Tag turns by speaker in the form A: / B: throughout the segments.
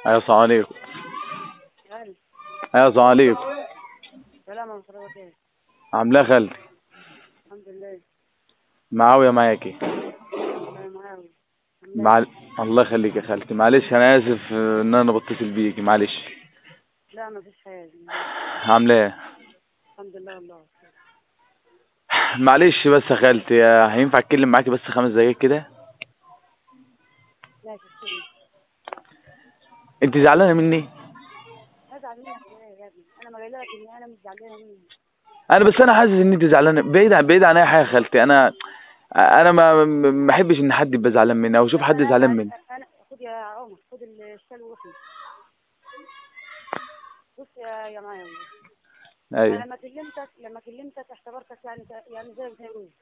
A: ايوه السلام عليكم
B: غالي
A: ايوه السلام عليكم
B: سلام يا مصروف ايه
A: عامله إيه يا خالتي
B: الحمد لله
A: معاوية معاكي
B: الله معاوي
A: مع... الله يخليك يا خالتي معلش انا اسف ان انا بتصل بيكي معلش
B: لا ما فيش حاجه
A: عامله ايه
B: الحمد لله والله
A: معلش بس يا خالتي هينفع اتكلم معاكي بس خمس دقايق كده
B: لا تشتري
A: انت زعلانه مني
B: ازعل منك ليه يا ابني انا ما قايله لك ان انا مش زعلانه منك
A: انا بس انا حاسس ان انت زعلانه بعيد عن بعيد عن اي حاجه يا خالتي انا انا ما ما احبش ان حد يبقى زعلان مني او اشوف حد
B: أنا-
A: زعلان
B: أنا-
A: مني
B: انا خد يا عمر خد الشال وروحي بص يا يا معاوي انا
A: ايوه
B: لما كلمتك لما كلمتك اعتبرتك يعني يعني زي زي جوزي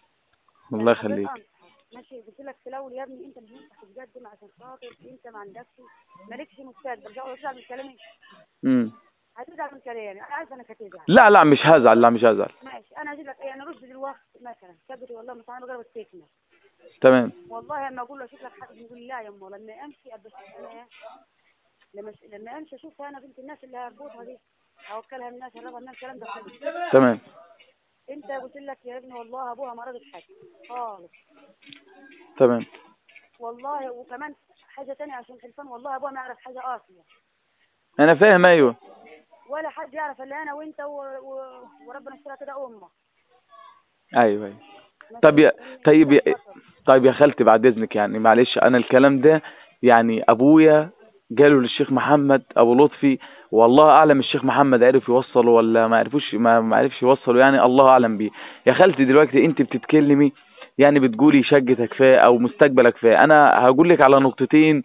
A: الله
B: حبيت
A: يخليك
B: أنصحك. ماشي قلت لك في الاول يا ابني انت مش هينفع تتقدم عشان خاطر انت ما عندكش مالكش مستقبل جاي تزعل من كلامي
A: امم
B: هتزعل من كلامي انا عارفه انك هتزعل
A: لا لا مش هزعل لا مش هزعل
B: ماشي انا هجيب لك يعني رد دلوقتي مثلا كبري والله مش انا بجرب التكنه
A: تمام
B: والله لما اقول له اشوف لك حد يقول لا يا امه لما امشي ابقى اشوف انا إيه؟ لما لما امشي اشوف انا بنت الناس اللي هربطها دي اوكلها الناس هربها الناس الكلام ده كله
A: تمام
B: انت قلت لك يا ابني والله ابوها ما رضت حاجه خالص
A: تمام
B: والله وكمان حاجه تانية عشان خلفان والله ابوها ما يعرف حاجه اصلا
A: انا فاهم ايوه
B: ولا حد يعرف الا انا وانت و... و... وربنا اشترى كده امه
A: ايوه ايوه طب يا طيب يا طيب يا خالتي بعد اذنك يعني معلش انا الكلام ده يعني ابويا قالوا للشيخ محمد ابو لطفي والله اعلم الشيخ محمد عرف يوصله ولا ما عرفوش ما ما عرفش يوصله يعني الله اعلم بيه يا خالتي دلوقتي انت بتتكلمي يعني بتقولي شقتك فيه او مستقبلك فيه انا هقول لك على نقطتين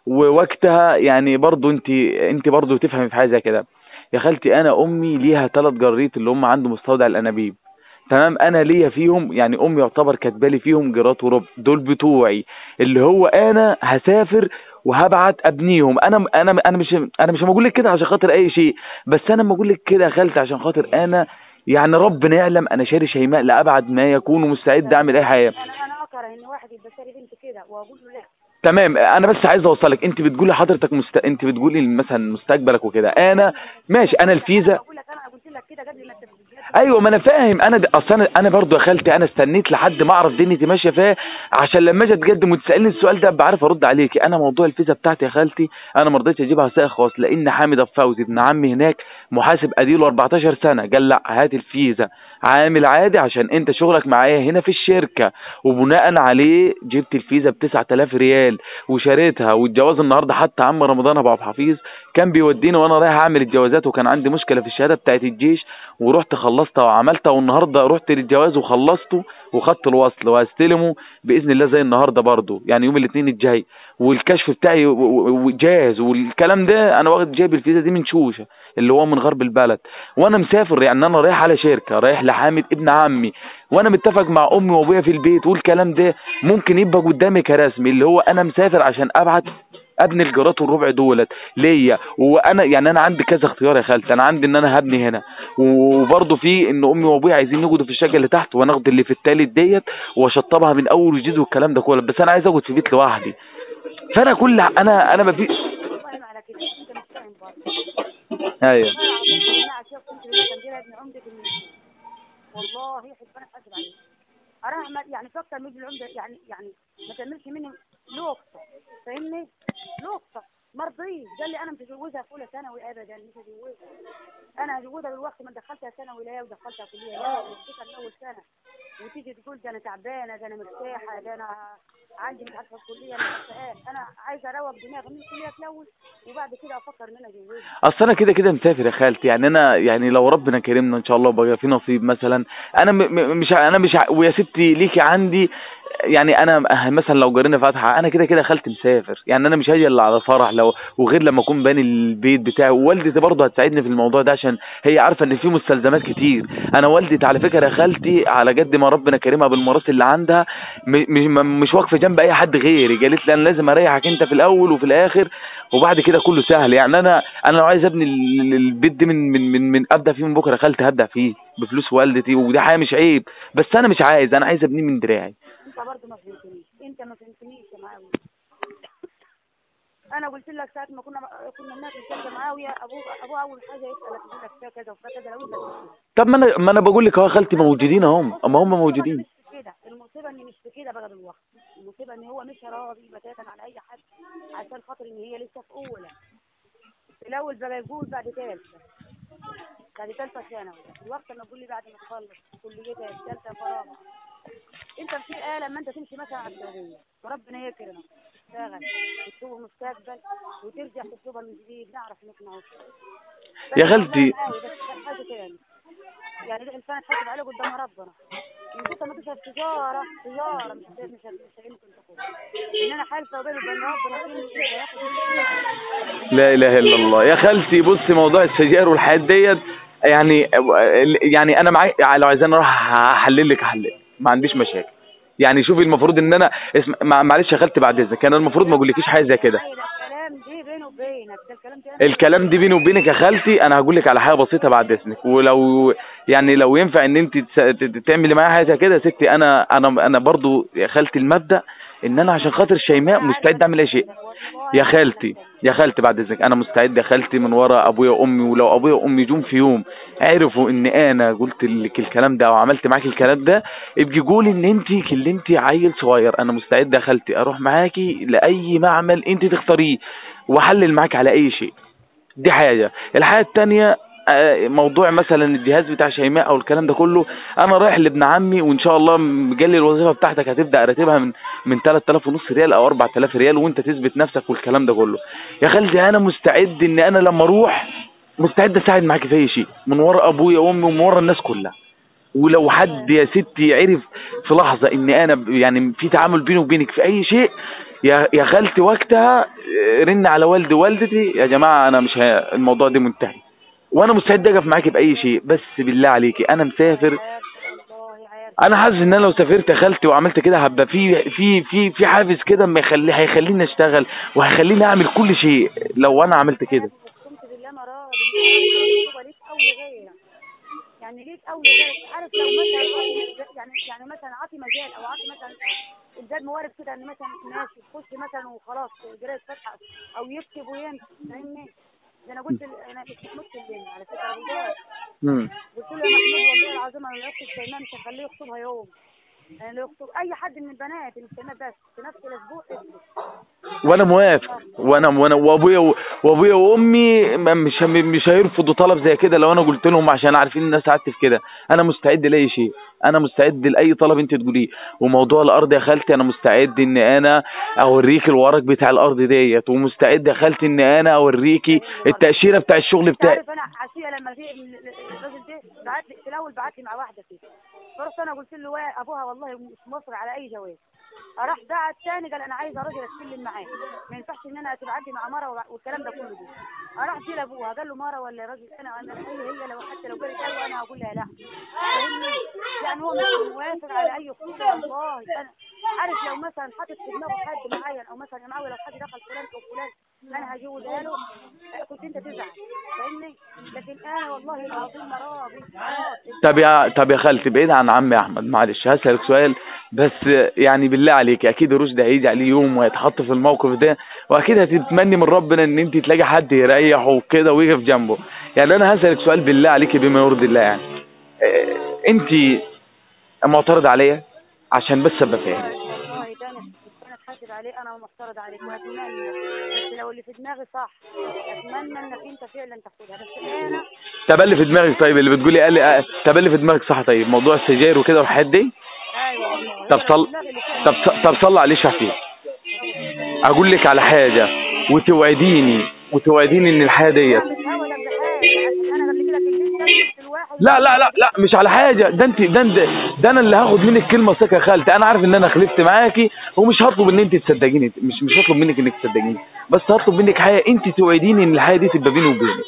A: ووقتها يعني برضو انت انت برضو تفهمي في حاجه زي كده يا خالتي انا امي ليها ثلاث جريت اللي هم عنده مستودع الانابيب تمام انا ليا فيهم يعني امي يعتبر كاتبالي فيهم جرات وربع دول بتوعي اللي هو انا هسافر وهبعت ابنيهم انا انا انا مش انا مش بقول لك كده عشان خاطر اي شيء بس انا بقول لك كده يا خالتي عشان خاطر انا يعني ربنا يعلم انا شاري شيماء لابعد ما يكون ومستعد اعمل اي حاجه
B: انا انا اكره ان واحد يبقى شاري بنت كده واقول له لا
A: تمام انا بس عايز اوصلك انت بتقولي حضرتك مست... انت بتقولي مثلا مستقبلك وكده انا ماشي انا الفيزا
B: بقول لك انا قلت لك كده قبل ما تبقى
A: ايوه ما انا فاهم انا د- اصل انا انا برضه يا خالتي انا استنيت لحد ما اعرف دنيتي ماشيه فيها عشان لما اجي اتقدم وتسالني السؤال ده ابقى عارف ارد عليكي انا موضوع الفيزا بتاعتي يا خالتي انا ما رضيتش اجيبها سائق خاص لان حامد فوزي ابن عمي هناك محاسب اديله 14 سنه قال لا هات الفيزا عامل عادي عشان انت شغلك معايا هنا في الشركه وبناء عليه جبت الفيزا ب 9000 ريال وشريتها والجواز النهارده حتى عم رمضان ابو عبد الحفيظ كان بيوديني وانا رايح اعمل الجوازات وكان عندي مشكله في الشهاده بتاعت الجيش ورحت خلصتها وعملتها والنهارده رحت للجواز وخلصته وخدت الوصل وهستلمه باذن الله زي النهارده برضه يعني يوم الاثنين الجاي والكشف بتاعي و- و- و- جاهز والكلام ده انا واخد جايب الفيزا دي من شوشه اللي هو من غرب البلد وانا مسافر يعني انا رايح على شركه رايح لحامد ابن عمي وانا متفق مع امي وابويا في البيت والكلام ده ممكن يبقى قدامي كرسمي اللي هو انا مسافر عشان ابعت ابني الجرات والربع دولت ليا وانا يعني انا عندي كذا اختيار يا خالتي انا عندي ان انا هبني هنا وبرضه في ان امي وابويا عايزين يقعدوا في الشقه اللي تحت وانا اخد اللي في التالت ديت واشطبها من اول وجديد والكلام ده كله بس انا عايز اقعد في بيت لوحدي فانا كل انا انا ما في
B: فاهم على كده انت مش فاهم برضه
A: ايوه
B: انا عشان كنت كان جاي ابن عمدة المنشور والله يحب انا اكذب عليك اراها ما- يعني فكر من العمدة يعني يعني ما تعملش مني لقطة فاهمني لقطة مرضيش قال لي انا مش هجوزها في اولى ثانوي ابدا مش هجوزها انا هجوزها بالوقت ما دخلتها ثانوي لا ودخلتها كليه لا ودخلتها من اول سنه وتيجي تقول ده انا تعبانه ده انا مرتاحه ده انا عندي مش عارفه الكليه مش عارفه ايه انا عايزه اروق دماغي من الكليه تلوث وبعد كده افكر ان انا اجوزها
A: اصل انا كده كده مسافر يا خالتي يعني انا يعني لو ربنا كرمنا ان شاء الله وبقى في نصيب مثلا انا م م مش ع- انا مش ع- ويا ستي ليكي عندي يعني انا م- مثلا لو جرينا فاتحه انا كده كده خالتي مسافر يعني انا مش هاجي الا على فرح لو وغير لما اكون باني البيت بتاعي ووالدتي برضه هتساعدني في الموضوع ده عشان هي عارفه ان في مستلزمات كتير انا والدتي على فكره يا خالتي على قد ما ربنا كرمها بالميراث اللي عندها م- م- مش واقفه جنب اي حد غيري قالت لي انا لازم اريحك انت في الاول وفي الاخر وبعد كده كله سهل يعني انا انا لو عايز ابني ال- ال- البيت ده من من من, من ابدا فيه من بكره يا خالتي هبدا فيه بفلوس والدتي ودي حاجه مش عيب بس انا مش عايز انا عايز ابنيه من دراعي
B: انت برضه ما فهمتنيش انت ما فهمتنيش يا معاوي انا قلت لك ساعه ما كنا كنا هناك في معاويه ابوه ابوه اول حاجه يسالك يقول لك فيها كذا وفيها كذا لو انت تقول.
A: طب ما انا ما انا بقول لك اهو يا خالتي موجودين اهم اما هم موجودين
B: مش في كده المصيبه ان مش في كده بقى دلوقتي المصيبه ان هو مش راضي بتاتا على اي حد عشان خاطر ان هي لسه في اولى في الاول بقى يقول بعد ثالثه بعد ثالثه ثانوي الوقت لما تقول لي بعد ما تخلص كليتها الثالثه فراغ انت في آه لما انت تمشي مثلا على السعوديه وربنا يكرمك تشتغل وتسوق مستقبل وترجع تطلبها من جديد نعرف نقنعه
A: يا خالتي.
B: بس حاجه تاني يعني ده انسان تحاسب عليه قدام ربنا ان انت ما تشرب تجاره تجاره مش مش مش مش يمكن تكون ان انا حالفه وبيني وبين ربنا كل شيء هياخد
A: لا اله الا الله يا خالتي بصي موضوع السجاير والحاجات ديت يعني يعني انا معاك لو عايزين اروح هحلل لك احلل ما عنديش مشاكل يعني شوفي المفروض ان انا اسم مع- معلش يا خالتي بعد اذنك كان المفروض ما اقولكيش حاجه زي كده
B: أيوة، الكلام دي بيني وبينك ده الكلام ده
A: الكلام دي بيني وبينك يا خالتي انا هقول لك على حاجه بسيطه بعد اذنك ولو يعني لو ينفع ان انت تس- ت- تعملي معايا حاجه زي كده يا ستي انا انا انا برضو يا خالتي المبدا ان انا عشان خاطر شيماء مستعد اعمل اي شيء يا خالتي يا خالتي بعد اذنك انا مستعد يا خالتي من ورا ابويا وامي ولو ابويا وامي جم في يوم عرفوا ان انا قلت لك الكلام ده او عملت معاك الكلام ده ابقي قولي ان انت كلمتي عيل صغير انا مستعد يا خالتي اروح معاكي لاي معمل انت تختاريه واحلل معاك على اي شيء دي حاجه الحاجه الثانيه موضوع مثلا الجهاز بتاع شيماء او الكلام ده كله انا رايح لابن عمي وان شاء الله مجلي الوظيفه بتاعتك هتبدا راتبها من من 3000 ونص ريال او 4000 ريال وانت تثبت نفسك والكلام ده كله يا خالتي انا مستعد ان انا لما اروح مستعد اساعد معاك في اي شيء من ورا ابويا وامي ومن ورا الناس كلها ولو حد يا ستي عرف في لحظه ان انا ب- يعني في تعامل بيني وبينك في اي شيء يا يا خالتي وقتها آه، رن على والدي ووالدتي يا جماعه انا مش ه... الموضوع ده منتهي وانا مستعد اقف معاكي باي شيء بس بالله عليكي انا مسافر
B: والله عارف
A: انا حاسس ان انا لو سافرت يا خالتي وعملت كده هبقى في في في في حافز كده ما يخلي هيخليني اشتغل وهيخليني اعمل كل شيء لو انا عملت كده
B: قمت بالله ما راضي هو ليك او لغيرك يعني ليك او لغيرك عارف لو مثلا عاطي- يعني يعني مثلا عاطي مجال او عاطي مثلا الزاد موارد كده ان مثلا ماشي يخش مثلا وخلاص قرايه فتحه او يكتب وينسى فاهمني ده انا قلت ل- انا مش مسلم على فكره أبو جهل.
A: مم.
B: قلت له يا محمود والله العظيم انا لو اخطب شيماء مش هخليه يخطبها يوم يعني لو يخطب اي حد من البنات مش شيماء بس في نفس الاسبوع اخطب
A: وانا موافق وانا وانا وابويا و- وابويا وامي ما- مش مش هيرفضوا طلب زي كده لو انا قلت لهم عشان عارفين ان انا ساعدت في كده انا مستعد لاي شيء انا مستعد لاي طلب انت تقوليه وموضوع الارض يا خالتي انا مستعد ان انا اوريك الورق بتاع الارض ديت ومستعد يا خالتي ان انا اوريكي التاشيره بتاع الشغل بتاعي
B: تعرف انا عشيه لما جه ال- ال- الراجل ده بعت لي في الاول بعت لي مع واحده كده فرحت انا قلت له "وا- ابوها والله مش موافق على اي جواز راح دعا الثاني قال انا عايز راجل اتكلم معاه ما ينفعش ان انا تبعت لي مع مره وبع- والكلام ده كله ده راح جه لابوها قال له مره ولا راجل انا انا هي هي لو حتى لو قالت ايوه انا هقول لها لا فاهمني يعني هو مش موافق على اي خطوه والله انا عارف لو مثلا حاطط في دماغه حد معين او مثلا يا معاوي لو حد دخل فلان او فلان انا هجوزها له كنت انت تزعل فاهمني لكن انا والله العظيم ما راضي راضي.
A: طب يا طب يا خالتي بعيد عن عمي احمد معلش هسألك سؤال بس يعني بالله عليك اكيد رشدي هيجي عليه يوم وهيتحط في الموقف ده واكيد هتتمني من ربنا ان انت تلاقي حد يريحه وكده ويقف جنبه يعني انا هسألك سؤال بالله عليك بما يرضي الله يعني اه انت معترض عليا عشان بس ابقى فاهم
B: والله ده انا انا اتحاسب عليه انا ومعترض عليك واتمنى بس لو اللي في دماغي صح اتمنى انك انت فعلا تاخدها بس انا
A: طب اللي في دماغك طيب اللي بتقولي قال لي طب اللي في دماغك صح طيب موضوع السجاير وكده والحاجات دي
B: ايوه والله
A: طب صل طب طب صلى عليه شفيع اقول لك على حاجه وتوعديني وتوعديني ان الحاجه ديت
B: بتحاول ابدا حاجه عشان انا قبل كده كلمتك في الواحد
A: لا لا لا لا مش على حاجه ده انت ده انت ده انا اللي هاخد منك كلمه ثقه يا خالتي انا عارف ان انا خلفت معاكي ومش هطلب ان انت تصدقيني مش مش هطلب منك انك تصدقيني بس هطلب منك حاجه انت توعديني ان الحاجه دي تبقى بيني وبينك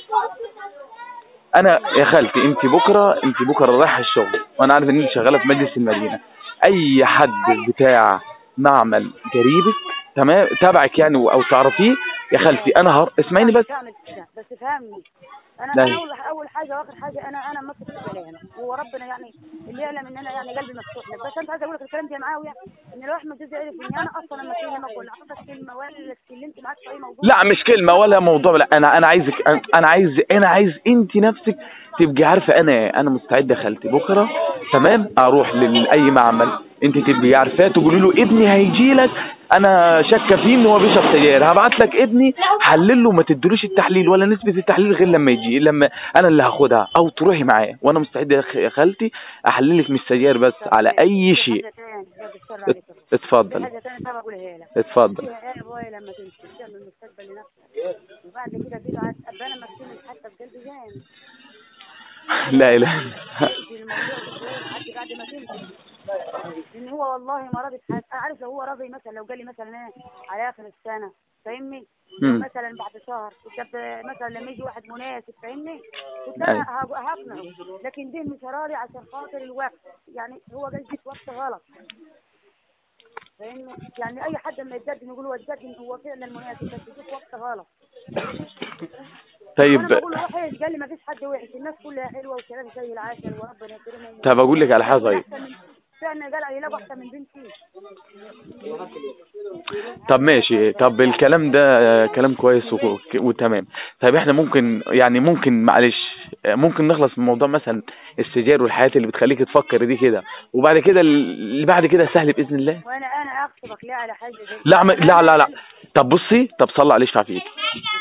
A: انا يا خالتي انت بكره انت بكره رايحه الشغل وانا عارف ان انت شغاله في مجلس المدينه اي حد بتاع معمل قريبك تمام تبعك يعني او تعرفيه يا خالتي انا هر... اسمعيني بس
B: تعمل كده بس فهمني انا
A: لا.
B: أنا اول اول حاجه واخر حاجه انا انا ماسك كلامك هو ربنا يعني اللي يعلم ان انا يعني قلبي مفتوح لك بس انت عايز اقول لك الكلام ده يا معاويه ان لو احمد جوزي عرف اني انا اصلا لما اكلمك ولا اعطيك كلمه ولا اتكلمت معاك في اي موضوع
A: لا مش كلمه ولا موضوع لا انا انا عايزك انا عايز انا عايز انت نفسك تبقي عارفه انا إيه. انا مستعد يا خالتي بكره تمام اروح لاي معمل انت تبقي عارفاه تقولي له ابني هيجي لك انا شاكه فيه ان هو بيشرب سجاير هبعت لك ابني حلل له ما تدلوش التحليل ولا نسبه التحليل غير لما يجي لما انا اللي هاخدها او تروحي معاه وانا مستعد يا أخ- يا خالتي احللك من السجاير بس على اي شيء
B: حاجه تاني بعد الشر عليك يا أخويا.
A: اتفضل
B: حاجه تاني طب اقولها لك
A: اتفضل
B: فيها ايه بوي لما تمشي تعمل المستقبل لنفسك وبعد كده تبعت ابقى انا مكتوب حتى بقلبي جامد
A: لا اله
B: في الموضوع لحد بعد ما تمشي لان هو والله ما راضي في حاجه انا عارف لو هو راضي مثلا لو قال لي مثلا ايه على اخر السنه فاهمني
A: مم.
B: مثلا بعد شهر كنت ب- مثلا لما يجي واحد مناسب فاهمني كنت
A: أيوة.
B: انا هق- هقنعه لكن ده مش راضي عشان خاطر الوقت يعني هو قال لي في وقت غلط فاهمني يعني اي حد لما يتقدم يقول هو اتقدم هو فعلا مناسب بس جه في وقت غلط
A: طيب
B: انا بقول له وحش قال لي ما فيش حد وحش الناس كلها حلوه وكلام زي العسل وربنا يكرمهم
A: طب اقول لك على حاجه طيب
B: أحسن من- فعلا قال يلاقوا احسن من بنتي
A: طب ماشي طب الكلام ده آه، كلام كويس و- وتمام طيب احنا ممكن يعني ممكن معلش آه، ممكن نخلص من موضوع مثلا السجاير والحاجات اللي بتخليك تفكر دي كده وبعد كده اللي بعد كده سهل باذن الله
B: وانا انا اغصبك ليه على حاجه زي
A: لا م- لا لا لا طب بصي طب صلي عليه اشفع فيك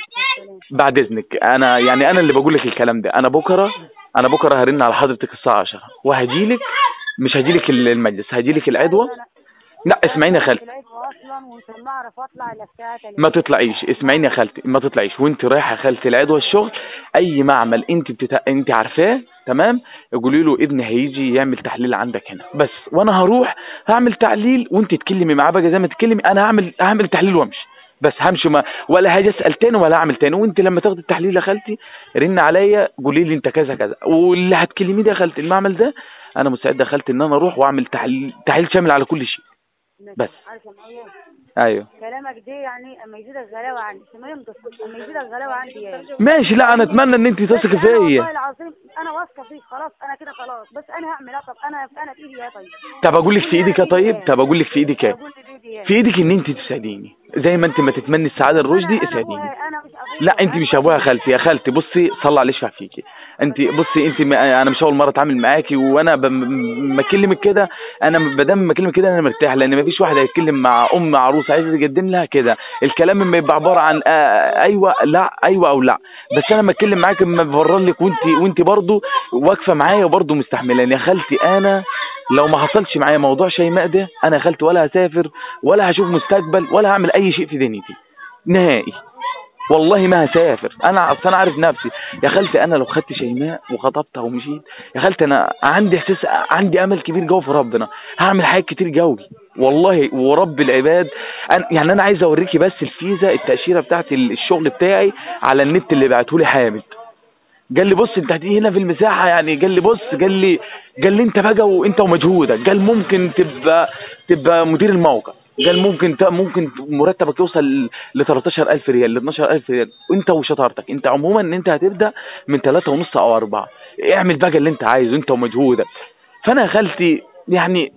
A: بعد اذنك انا يعني انا اللي بقول لك الكلام ده انا بكره انا بكره هرن على حضرتك الساعه 10 وهجيلك مش هجيلك المجلس هجيلك العدوه لا اسمعيني يا خالتي
B: طلعت اصلا ومش ما اعرف اطلع الا الساعه
A: ما تطلعيش اسمعيني يا خالتي ما تطلعيش وانت رايحه يا خالتي العدوى الشغل اي معمل انت بتتا... انت عارفاه تمام قولي له ابني هيجي يعمل تحليل عندك هنا بس وانا هروح هعمل تحليل وانت تكلمي معاه بقى زي ما تتكلمي انا هعمل هعمل تحليل وامشي بس همشي ما ولا هاجي اسال تاني ولا اعمل تاني وانت لما تاخدي التحليل يا خالتي رن عليا قولي لي انت كذا كذا واللي هتكلميه ده يا خالتي المعمل ده انا مستعد يا خالتي ان انا اروح واعمل تحليل تحليل شامل على كل شيء بس.
B: عارف يا معاوية
A: ايوه
B: كلامك ده يعني اما يزيد الغلاوه عندي ما ينقص اما يزيد الغلاوه عندي يعني
A: ماشي لا انا اتمنى ان انت تثقي
B: بس أنا والله
A: فيا
B: العظيم انا واثقه فيك خلاص انا كده خلاص بس انا هعمل ايه طب انا انا في ايدي ايه طيب
A: طب اقول لك في ايدك يا طيب طب اقول لك في ايدك ايه
B: اقول لي بايدي ايه
A: في ايدك ان انت تساعديني زي ما انت ما تتمني السعاده لرشدي
B: أنا- أنا
A: اساعديني
B: أبوها- انا مش ابوها
A: لا انت مش ابويا يا خالتي يا خالتي بصي صلى على يشفع فيكي انت بصي انت ما انا مش اول مره اتعامل معاكي وانا بما اكلمك كده انا بدام ما اكلمك كده انا مرتاح لان ما فيش واحد هيتكلم مع ام عروسه عايزه تقدم لها كده الكلام اما يبقى عباره عن آه ايوه لا ايوه او لا بس انا لما اتكلم معاك اما ببرر لك وانت وانت برضه واقفه معايا وبرضه مستحملاني يا خالتي انا لو ما حصلش معايا موضوع شيماء ده انا يا خالتي ولا هسافر ولا هشوف مستقبل ولا هعمل اي شيء في دنيتي نهائي والله ما هسافر انا اصل انا عارف نفسي يا خالتي انا لو خدت شيماء وخطبتها ومشيت يا خالتي انا عندي احساس عندي امل كبير جوه في ربنا هعمل حاجات كتير قوي والله ورب العباد أنا يعني انا عايز اوريكي بس الفيزا التاشيره بتاعت الشغل بتاعي على النت اللي بعته لي حامد قال لي بص انت هتيجي هنا في المساحه يعني قال لي بص قال لي قال لي انت بقى وانت ومجهودك قال ممكن تبقى تبقى مدير الموقع قال ممكن ت- ممكن مرتبك يوصل ل 13000 ريال ل 12000 ريال وانت وشطارتك انت عموما ان انت هتبدا من 3 ونص او 4 اعمل بقى اللي انت عايزه انت ومجهودك فانا يا خالتي يعني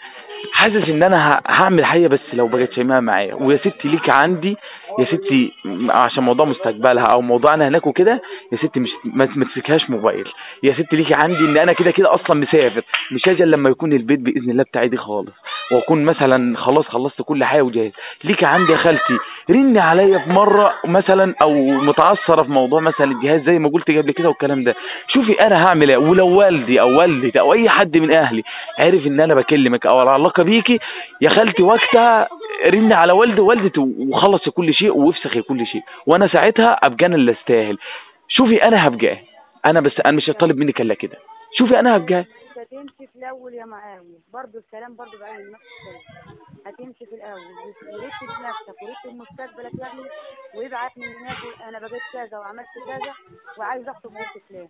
A: حاسس ان انا ه- هعمل حاجه بس لو بقت شيماء معايا ويا ستي ليك عندي يا ستي م- عشان موضوع مستقبلها او موضوع انا هناك وكده يا ستي مش ما ما تمسكهاش موبايل يا ستي ليكي عندي ان انا كده كده اصلا مسافر مش هاجي إلا لما يكون البيت باذن الله بتاعي دي خالص واكون مثلا خلاص خلصت كل حاجه وجاهز ليكي عندي يا خالتي رني عليا في مره مثلا او متعثره في موضوع مثلا الجهاز زي ما قلت قبل كده والكلام ده شوفي انا هعمل ايه ولو والدي او والدتي او اي حد من اهلي عرف ان انا بكلمك او على علاقه بيكي يا خالتي وقتها رن على والدي ووالدتي وخلصي كل شيء وافسخي كل شيء وانا ساعتها ابقى انا اللي استاهل شوفي انا هبقى إيه. انا بس انا مش هطالب منك الا كده شوفي انا هبقى إيه.
B: انت هتمشي في الاول يا معاويه برضه الكلام برضه بعين نفس الكلام هتمشي في الاول ورتب نفسك ورتب مستقبلك يا ابني وابعت من هناك وقول انا بقيت كذا وعملت كذا وعايز اخطب بنت فلان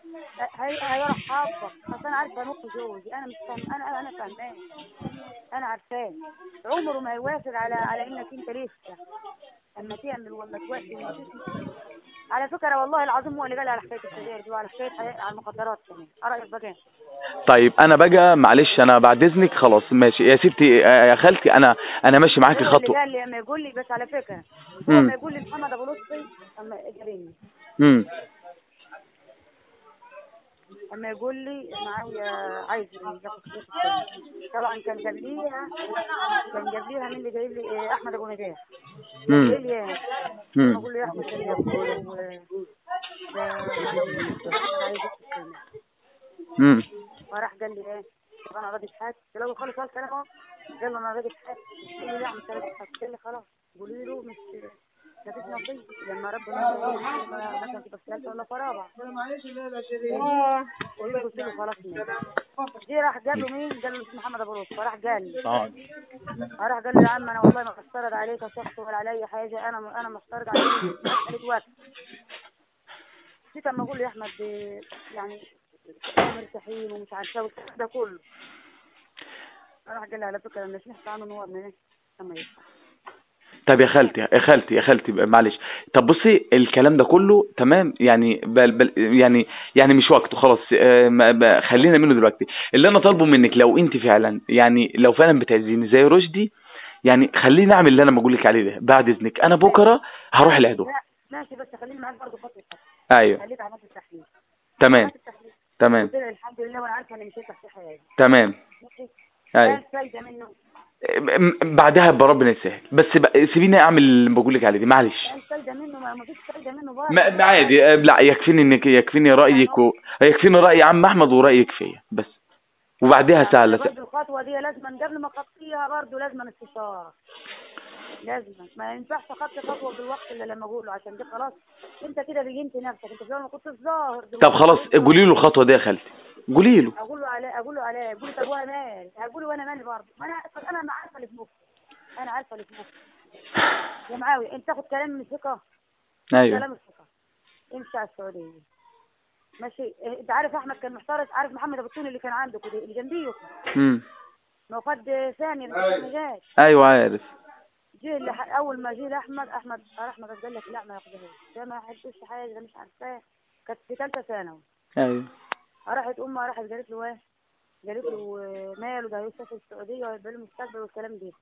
B: هي هيروح حافظك اصل انا عارفه نقطه جوزي انا مش فاهم انا انا فاهماه انا عارفاه عمره ما هيوافق على على انك انت لسه اما تعمل ولا تودي ولا تسمع على فكره والله العظيم هو اللي قال على حكايه السجاير دي وعلى حكايه حي- على المخدرات كمان رايك بقى
A: طيب انا بقى معلش انا بعد اذنك خلاص ماشي يا ستي آه، يا خالتي انا انا ماشي معاكي
B: هو اللي
A: خطوه
B: قال لي اما يقول لي بس على فكره هو
A: مم.
B: اما يقول لي محمد ابو لطفي اما جابني
A: امم
B: اما يقول لي معايا عايز ياخد فلوس السجن. طبعا كان جاب ليها كان جاب ليها مين اللي جايب لي إيه، احمد ابو نجاح
A: امم
B: جاي لي ايه
A: امم
B: اقول له يا احمد كان يقول و- ده عايز السجن.
A: امم
B: فراح قال لي ايه طب انا راضي حاجه لو خالص قال كلام اهو قال له انا راضي حاجه قال لي لا مش راضي حاجه قال لي خلاص قولي له مش ما فيش نصيب لما ربنا يقول ما- مثلا تبقى ثلاثه ولا فرابع قلت له خلاص ماشي جه راح قال له مين قال له اسمه محمد ابو روس فراح قال لي راح قال لي يا عم انا والله ما بفترض عليك شخص ولا على اي حاجه انا انا مفترض عليك مساله وقت نسيت اما اقول له يا احمد إيه، يعني مرتاحين ومش عارفه والكلام ده كله راح قال لي على فكره لما سمعت عنه ان هو ابن ايه اما يفتح
A: طب يا خالتي يا خالتي يا خالتي بقى معلش طب بصي الكلام ده كله تمام يعني بل بل يعني يعني مش وقته خلاص آه، ما- ما- خلينا منه دلوقتي اللي انا طالبه منك لو انت فعلا يعني لو فعلا بتعزيني زي رشدي يعني خليني اعمل اللي انا بقول لك عليه ده بعد اذنك انا بكره هروح العدو
B: لا ماشي بس خليني معاك برضه خطوه خطوه
A: ايوه
B: خليك عملت التحليل
A: تمام
B: عملت التحليل
A: تمام
B: قلت له الحمد لله وانا عارفه اني مش هيفتح في حياتي
A: تمام
B: ماشي
A: ايوه
B: كان فايده منه
A: م- بعدها يبقى ربنا يسهل بس بقى سيبيني اعمل اللي بقول لك عليه دي معلش
B: كان فايده منه ما ما فيش فايده منه برضه
A: ما ما عادي آه، لا يكفيني انك يكفيني رايك و... يكفيني راي عم احمد ورايك فيا بس وبعدها سهله
B: برضه الخطوه دي لازم قبل ما اخطيها برضه لازم استشاره لازم ما ينفعش اخطي خطوه بالوقت اللي لما اقوله عشان دي خلاص انت كده بينت نفسك انت في الأول ما كنتش ظاهر
A: طب خلاص قولي له الخطوه دي يا خالتي قولي له
B: اقول له عليه اقول له عليه اقول له طب وانا مالي اقول له وانا مالي برضه ما انا طب انا ما عارفه اللي في مخي انا عارفه اللي في مخي يا معاوي انت تاخد كلام من الثقه
A: ايوه
B: كلام الثقه امشي على السعوديه ماشي إيه، انت عارف احمد كان محترس عارف محمد ابو التوني اللي كان عندك ودي- اللي جنبيه
A: امم
B: ما هو خد ثاني بس ما جاش
A: ايوه عارف
B: جه اللي ح- اول ما جه لاحمد احمد قال احمد قال لك لا ما ياخدهاش ده ما حدش حاجه ده مش عارفاه كانت في ثالثه ثانوي
A: ايوه
B: راحت امها راحت قالت له ايه قالت له آه، ماله ده هيسافر السعوديه وهيبقى له مستقبل والكلام ده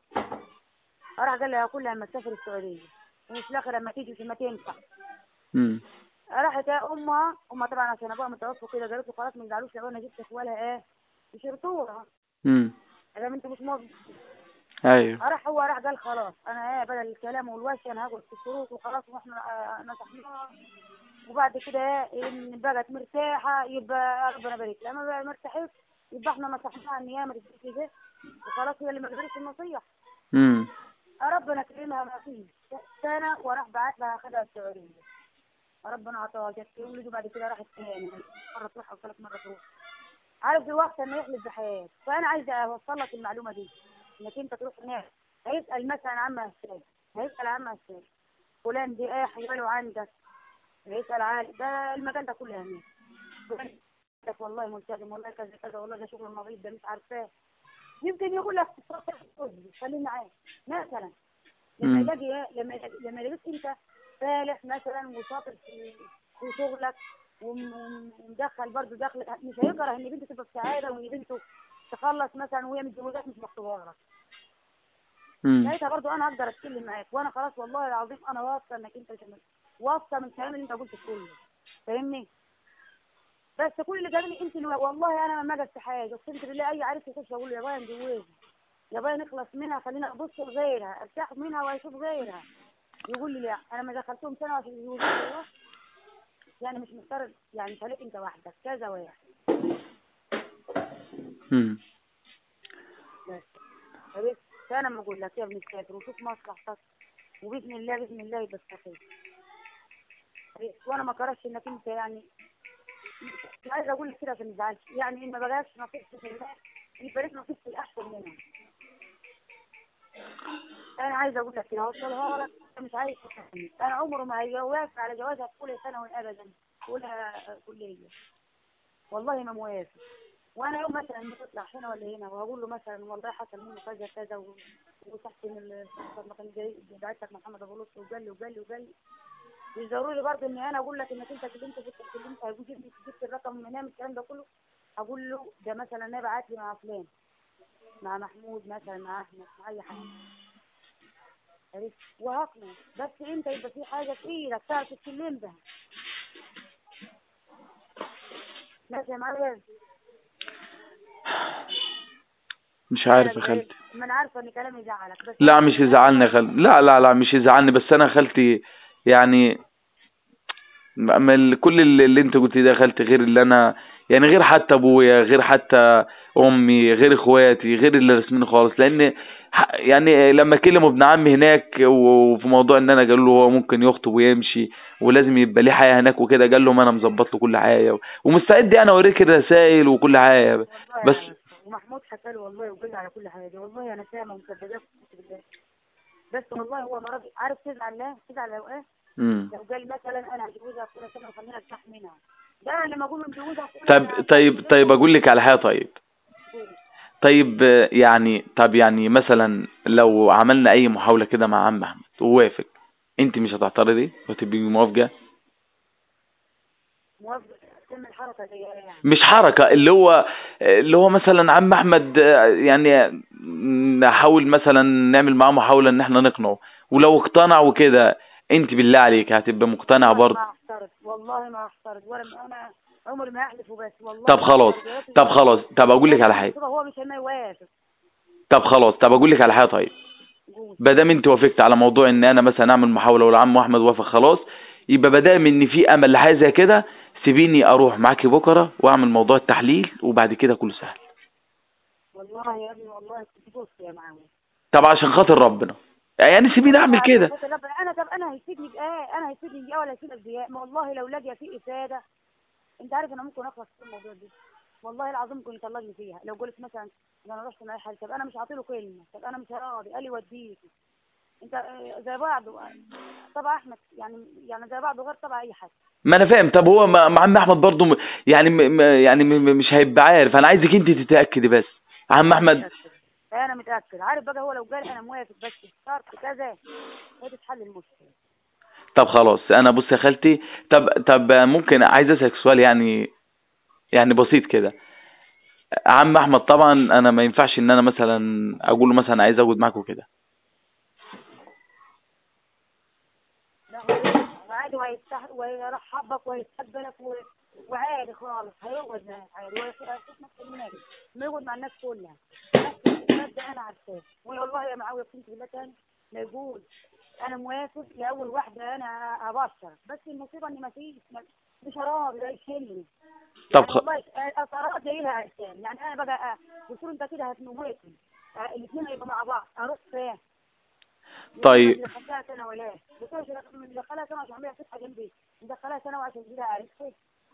B: راح قال لها كل لما تسافر السعوديه ومش الاخر لما تيجي مش ما تنفع
A: امم
B: راحت يا امها امها طبعا عشان ابوها متوفى كده قالت له خلاص ما تزعلوش لو انا جبت اخوالها ايه يشرطوها
A: امم
B: اذا انت مش موظف
A: ايوه
B: راح هو راح قال خلاص انا ايه بدل الكلام والوش انا هاخد في الشروط وخلاص واحنا آه، نصحناها وبعد كده ايه ان بقت مرتاحه يبقى ربنا يبارك لها ما بقى مرتاحتش يبقى احنا نصحناها ان هي ما تجيش ده وخلاص هي اللي ما قدرتش النصيحه
A: امم
B: ربنا كرمها ما فيش سنه وراح بعت لها خدها السعوديه ربنا عطاها جت تولد وبعد كده راحت تاني مره تروح او ثلاث مرات تروح عارف في وقت انه يحلف بحياه فانا عايزه اوصل لك المعلومه دي انك انت تروح هناك هيسال مثلا عما السيد هيسال عما السيد فلان دي ايه حياله عندك هيسال عالي ده المكان ده كله هناك فلان لك والله ملتزم والله كذا كذا والله ده شغل المريض ده مش عارفاه يمكن يقول لك خلينا معاه مثلا لما
A: مم.
B: يلاقي ايه لما لما يلاقيك انت فالح مثلا وشاطر في في شغلك وم- وم- ومدخل برضه دخل مش هيكره ان بنته تبقى في سعاده وان بنته تخلص مثلا وهي متجوزات مش مخطوبه لك
A: امم
B: ساعتها برضه انا هقدر اتكلم معاك وانا خلاص والله العظيم انا واثقه انك انت مش واثقه من الكلام اللي انت قلته كله فاهمني بس كل اللي قالني انت اللي والله انا ما جت حاجه اقسم بالله اي عريس يخش اقول له يا بايا نجوزها يا بايا نخلص منها خلينا ابص لغيرها ارتاح منها واشوف غيرها يقول لي لا انا ما دخلتهم سنه عشان يجوزوا يعني مش مفترض يعني مش عليك انت وحدك كذا واحد
A: امم
B: بس عرفت فانا ما اقول لك يا ابن الكافر وشوف مصلحتك وباذن الله باذن الله يبقى خير عرفت؟ وانا ما كرهتش انك انت يعني مش عايزه اقول لك كده عشان ما تزعلش يعني ان ما بقاش نصيب في الله يبقى لك نصيب في الاحسن منها انا عايزه اقول لك كده اوصلها لك انت مش عايز تفهمني. انا عمره ما هيوافق على جوازها في اولى ثانوي ابدا في اولى كليه والله ما موافق وانا يوم مثلا بتطلع هنا ولا هنا واقول له مثلا والله حصل منه كذا كذا و- وتحت من ال- لما كان جاي بعت لك محمد ابو لطفي وقال لي وقال لي وقال لي بيزوروا لي برضه ان انا اقول لك انك انت كلمت في كلمت هيقول جبت جبت الرقم من هنا من الكلام ده كله اقول له ده مثلا انا بعت لي مع فلان مع محمود مثلا مع احمد مع اي حد عرفت وهقنع بس انت يبقى في حاجه في ايدك تعرف تتكلم بها ماشي يا معلم
A: مش عارف يا خالتي
B: ما انا عارفه ان كلامي يزعلك بس
A: لا مش يزعلني يا خالتي لا لا لا مش يزعلني بس انا خالتي يعني ما ال- كل اللي, اللي انت قلتيه ده يا خالتي غير اللي انا يعني غير حتى ابويا غير حتى امي غير اخواتي غير اللي رسميني خالص لان ح- يعني لما كلموا ابن عمي هناك وفي موضوع ان انا قالوا له هو ممكن يخطب ويمشي ولازم يبقى ليه حياه هناك وكده قال لهم انا مظبط له كل حاجه ومستعد يعني اوريك الرسائل وكل حاجه
B: والله
A: بس
B: يعني ومحمود حكى له والله وقال لي على كل حاجه والله انا سامه ومصدقاه بالله بس والله هو مرض عارف تزعل لا تزعل لو ايه
A: امم
B: لو قال مثلا انا هجوزها في كل سنه وخلينا ارتاح منها ده انا لما اقول له مجوزها في كل
A: طب
B: سنة
A: طيب طيب اقول لك على حاجه طيب طيب آه، يعني طب يعني مثلا لو عملنا اي محاولة كده مع عم احمد ووافق انت مش هتعترضي وتبقي موافقة
B: موافق تم الحركه دي يعني
A: مش حركة اللي هو اللي هو مثلا عم احمد آه، يعني نحاول مثلا نعمل معاه محاولة ان احنا نقنعه ولو اقتنع وكده انت بالله عليك هتبقى مقتنعة
B: والله
A: برضه
B: ما احترض والله ما احترض ولا انا عمري ما احلف وبس والله
A: طب خلاص طب خلاص طب اقول لك على حاجة
B: هو مش ما يوافق
A: طب خلاص طب اقول لك على حاجة طيب
B: قول.
A: بدام انت وافقت على موضوع ان انا مثلا اعمل محاوله والعم احمد وافق خلاص يبقى بدام ان في امل لحاجه زي كده سيبيني اروح معاكي بكره واعمل موضوع التحليل وبعد كده كله سهل
B: والله يا ابني والله كنت بص يا معاوي
A: طب عشان خاطر ربنا يعني سيبيني اعمل كده
B: انا طب انا هيفيدني بايه انا هيفيدني بايه ولا هيفيدك بايه ما والله لو لقى فيه افاده انت عارف انا ممكن اخلص في الموضوع ده والله العظيم ممكن يطلقني فيها لو قلت مثلا ده انا رحت مع حد طب انا مش هعطيله كلمه طب انا مش راضي قال لي وديك انت اه، زي بعض طبعا احمد يعني يعني زي بعض غير طبعا اي حد
A: ما انا فاهم طب هو مع مع عم احمد برضه م- يعني م- م- يعني م- م- مش هيبقى عارف انا عايزك انت تتاكدي بس عم احمد
B: انا متاكد عارف بقى هو لو قال انا موافق بس شرط كذا هتتحل المشكله
A: طب خلاص انا بص يا خالتي طب طب ممكن عايز اسالك سؤال يعني يعني بسيط كده عم احمد طبعا انا ما ينفعش ان انا مثلا اقول له مثلا عايز اقعد معاك وكده
B: لا هو عادي وهيستح ويرحبك ويستقبلك و... وعادي خالص هيقعد معاك عادي ويشوف نفس الناس ما يقعد مع الناس كلها نفس الناس ده انا عارفاه والله يا معاويه كنت بالله تاني لا يقول انا موافق لاول واحده انا ابشر بس المصيبه ان ما فيش ما- مش راضي ده يشيلني
A: طب
B: يعني
A: خ...
B: والله اثرات زي لها عرسان يعني انا بقى قلت له انت كده هتموتني الاثنين هيبقوا مع بعض اروح فين
A: طيب.
B: اللي خدتها سنه ولا قلت له شرف- من دخلها سنه عشان اعملها فتحه جنبي مدخلها سنه وعشان كده عرفت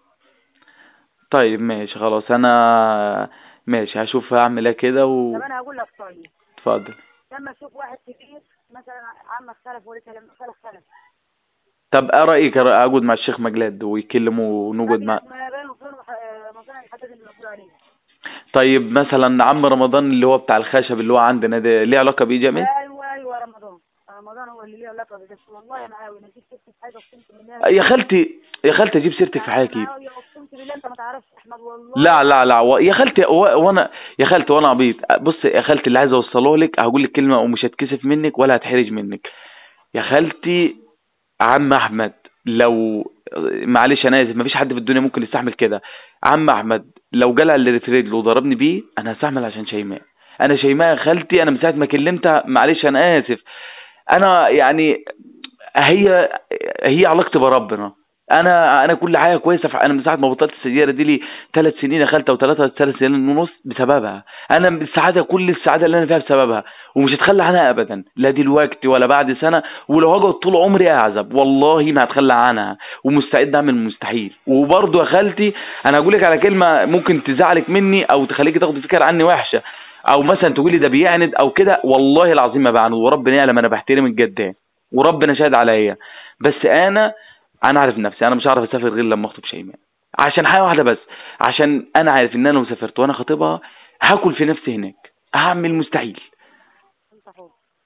A: طيب ماشي خلاص انا ماشي هشوف هعمل ايه كده
B: طب انا هقول لك طيب
A: واتفضل
B: لما اشوف واحد كبير مثلا عمك خلف ولا كلام خلف خلف
A: طب ايه رايك اقعد مع الشيخ مجلاد ويكلموا ونقعد مع
B: ما بينه وبينه ح- مكان الحدد اللي بقول عليه
A: طيب مثلا عم رمضان اللي هو بتاع الخشب اللي هو عندنا ده ليه علاقه بيه جامد
B: ايوه ايوه رمضان رمضان هو اللي ليه علاقه بس والله يا معاوي انا جيت شفت في حاجه اقسمت بالله
A: يا خالتي يا خالتي اجيب سيرتك في حاجه كده
B: معاوية اقسمت بالله انت ما تعرفش احمد والله
A: لا لا لا و- يا خالتي و- وانا يا خالتي وانا عبيط بص يا خالتي اللي عايز اوصله لك هقول لك كلمه ومش هتكسف منك ولا هتحرج منك يا خالتي عم احمد لو معلش انا اسف مفيش حد في الدنيا ممكن يستحمل كده عم احمد لو جلع اللي في رجله وضربني بيه انا هستحمل عشان شيماء انا شيماء يا خالتي انا من ساعه ما كلمتها معلش انا اسف انا يعني هي هي علاقتي بربنا انا انا كل حاجه كويسه ف- انا من ساعه ما بطلت السجاير دي لي ثلاث سنين يا خالتي وثلاثه ثلاث سنين ونص بسببها انا السعاده كل السعاده اللي انا فيها بسببها ومش هتخلى عنها ابدا لا دلوقتي ولا بعد سنه ولو هقعد طول عمري اعزب والله ما هتخلى عنها ومستعد اعمل المستحيل وبرضه يا خالتي انا هقول لك على كلمه ممكن تزعلك مني او تخليكي تاخدي فكره عني وحشه او مثلا تقولي ده بيعند او كده والله العظيم ما بعند وربنا يعلم انا بحترم الجدان وربنا شاهد عليا بس انا انا عارف نفسي انا مش هعرف اسافر غير لما اخطب شيماء عشان حاجه واحده بس عشان انا عارف ان انا لو سافرت وانا خاطبها هاكل في نفسي هناك هعمل مستحيل
B: انت حر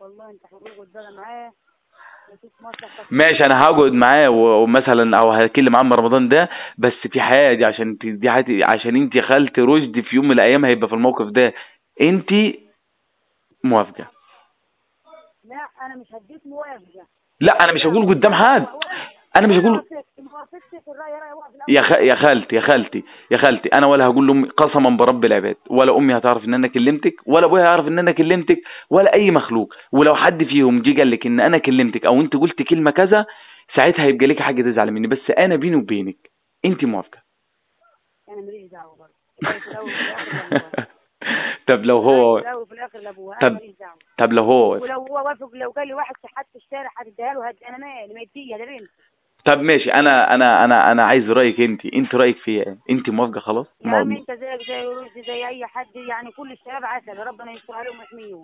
B: والله انت حقوق بقى معاه وشوف مصلحتك
A: ماشي انا هقعد معاه و- ومثلا او هكلم عم رمضان ده بس في حاجه عشان ت- دي حاجة عشان انت يا خالتي رشدي في يوم من الايام هيبقى في الموقف ده انت موافقه
B: لا انا مش هديك موافقه
A: لا انا مش هقول قدام حد انا مش هقول
B: موافقتي في الراي راي واحد
A: يا خ... يا خالتي يا خالتي يا خالتي انا ولا هقول لامي قسما برب العباد ولا امي هتعرف ان انا كلمتك ولا ابويا هيعرف ان انا كلمتك ولا اي مخلوق ولو حد فيهم جه قال لك ان انا كلمتك او انت قلت كلمه كذا ساعتها هيبقى لك حاجه تزعل مني بس انا بيني وبينك انت موافقه
B: انا ماليش دعوه برضه في الأول وفي الآخر لأبوها.
A: طب لو هو
B: في الأول وفي الاخر لابوها
A: طب-
B: انا ماليش دعوه
A: طب لو هو وافق.
B: ولو هو وافق لو قال لي واحد شحات في الشارع هتديها له هد... انا مالي ما يديها ده بنت
A: طب ماشي انا انا انا انا عايز رايك انت انت رايك فيا ايه انت موافقه خلاص
B: يا عم
A: مو-
B: انت زيك زي رشدي زي اي حد يعني كل الشباب عسل ربنا يستر عليهم ويحميهم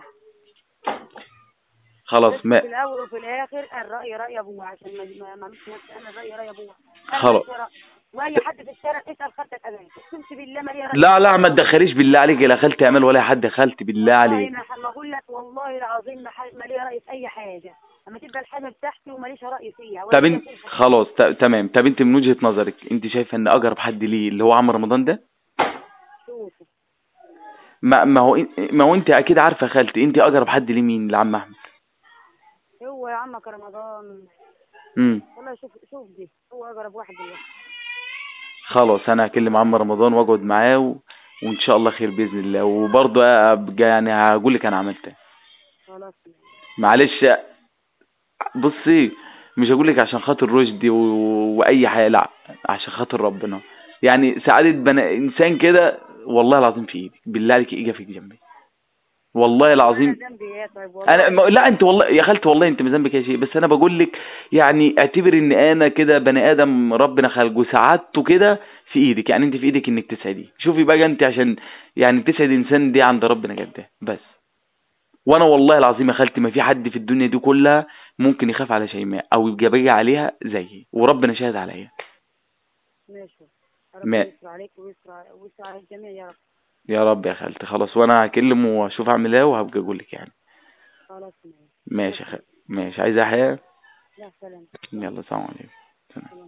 A: خلاص
B: بس
A: ما
B: في الاول وفي الاخر الراي راي ابوها عشان ما ما ما مش نفسي انا الراي راي ابوها أنا
A: خلاص.
B: في الشارع- واي حد في الشارع تسال خالتك ابانك اقسم بالله ما ليها رأي.
A: لا لا ما تدخليش بالله عليك لا خالتي امل ولا حد يا خالتي بالله
B: والله
A: عليك
B: ما ما اقول لك والله العظيم ما ح- ما ليا راي في اي حاجه اما تبقى الحاجه بتاعتي وماليش راي فيها ولا
A: طب انت
B: ليا فيها.
A: خلاص ت- تمام طب انت من وجهة نظرك انت شايفه ان اقرب حد ليه اللي هو عم رمضان ده
B: شوفي
A: ما ما هو ما هو انت اكيد عارفه يا خالتي انت اقرب حد ليه مين لعم احمد
B: هو يا عمك رمضان
A: امم
B: والله شوف شوف دي هو اقرب واحد دلوقتي
A: خلاص انا هكلم عم رمضان واقعد معاه و... وان شاء الله خير باذن الله وبرضه ابقى يعني هقول لك انا عملت ايه
B: خلاص
A: معلش بصي مش هقول لك عشان خاطر رشدي و... واي حاجه لا عشان خاطر ربنا يعني سعاده بنا انسان كده والله العظيم في ايدك بالله عليك ايجا في جنبي والله العظيم
B: انا ذنبي ايه طيب والله
A: انا ما- لا انت والله يا خالتي والله انت ما ذنبك يا شيء بس انا بقول لك يعني اعتبر ان انا كده بني ادم ربنا خلقه سعادته كده في ايدك يعني انت في ايدك انك تسعديه شوفي بقى انت عشان يعني تسعد انسان دي عند ربنا قد ايه بس وانا والله العظيم يا خالتي ما في حد في الدنيا دي كلها ممكن يخاف على شيماء او يبقى باقي عليها زيي وربنا شاهد عليا
B: ماشي
A: ما-
B: ربنا يستر عليك ويستر ويستر على الجميع يا رب
A: يا رب يا خالتي خلاص وانا هكلم واشوف اعمل ايه وهبقى اقول لك يعني
B: خلاص ماشي
A: ماشي يا خالتي ماشي عايزه حاجه
B: لا سلام
A: يلا سلام عليكم
B: سلام